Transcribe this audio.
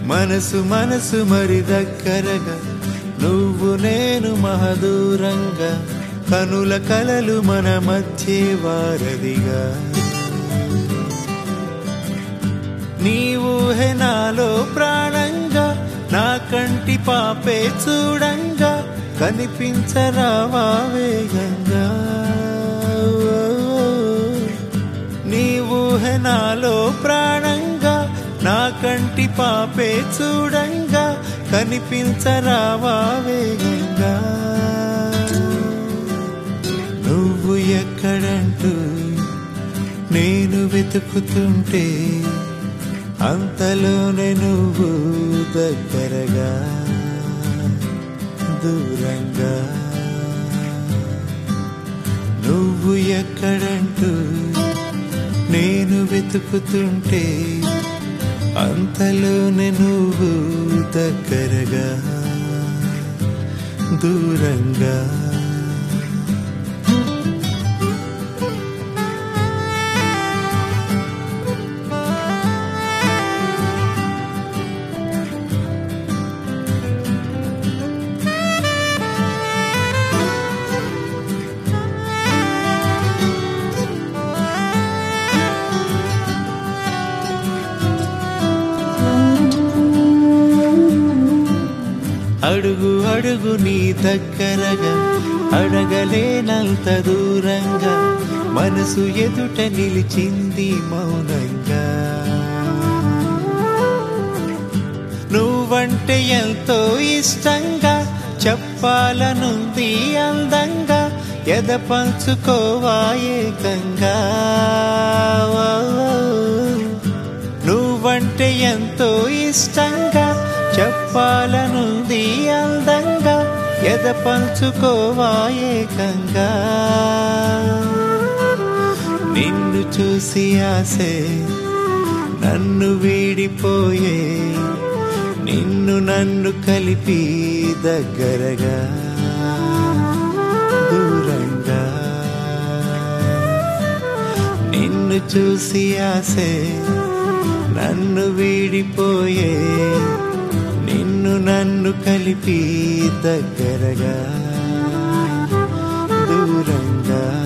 మనసు మనసు మరి దగ్గరగా నువ్వు నేను మహదూరంగా కనుల కలలు మన మధ్య వారధిగా నీవు నాలో ప్రాణంగా నా కంటి పాపే చూడంగా కనిపించరావా వేగంగా నీవు నాలో ప్రాణంగా నా కంటి పాపే చూడంగా కనిపించరావా వేగంగా నువ్వు ఎక్కడంటూ నేను వెతుకుతుంటే అంతలోనే నువ్వు దగ్గరగా దూరంగా నువ్వు ఎక్కడంటూ నేను వెతుకుతుంటే అంతలోనే నువ్వు దగ్గరగా దూరంగా అడుగు అడుగు నీ దగ్గరగా అడగలేనంత దూరంగా మనసు ఎదుట నిలిచింది మౌనంగా నువ్వంటే ఎంతో ఇష్టంగా చెప్పాలనుంది అందంగా ఎద పంచుకోవా ఏకంగా నువ్వంటే ఎంతో ఇష్టంగా చెప్పాలనుంది అందంగా ఎద పంచుకోవా ఏకంగా నిన్ను చూసి ఆసే నన్ను వీడిపోయే నిన్ను నన్ను కలిపి దగ్గరగా దూరంగా నిన్ను చూసి ఆసే నన్ను వీడిపోయే నిన్ను నన్ను కలిపి దగ్గరగా దూరంగా